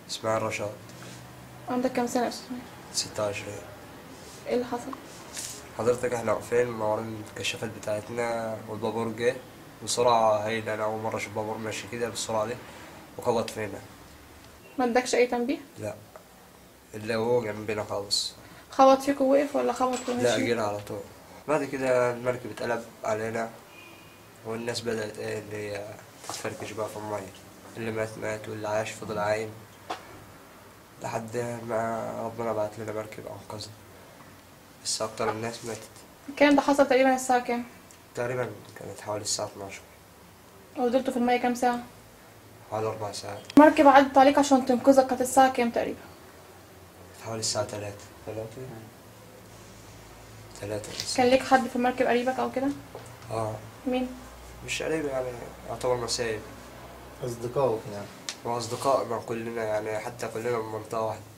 اسماعيل رشاد عندك كام سنة يا أستاذ إسماعيل؟ 16 إيه اللي حصل؟ حضرتك احنا واقفين منورين الكشافات بتاعتنا والبابور جه بسرعة هايلة أنا أول مرة أشوف بابور ماشي كده بالسرعة دي وخبط فينا ما ادكش أي تنبيه؟ لا اللي هو جنبنا خالص خبط فيك ووقف ولا خبط لا ومشي؟ جينا على طول بعد كده المركب اتقلب علينا والناس بدأت ايه اللي هي تتفركش بقى في المية اللي مات مات واللي عاش فضل عايم لحد ما ربنا بعت لنا مركب أنقذنا بس أكتر الناس ماتت الكلام ده حصل تقريبا الساعة كام؟ تقريبا كانت حوالي الساعة 12 وفضلتوا في المية كام ساعة؟ حوالي أربع ساعات المركب عدت عليك عشان تنقذك كانت الساعة كام تقريبا؟ حوالي الساعة تلاتة تلاتة تلاتة بس. كان ليك حد في المركب قريبك أو كده؟ اه مين؟ مش قريب يعني يعتبر مسايب أصدقائك يعني وأصدقائنا كلنا يعني حتى كلنا من منطقة واحدة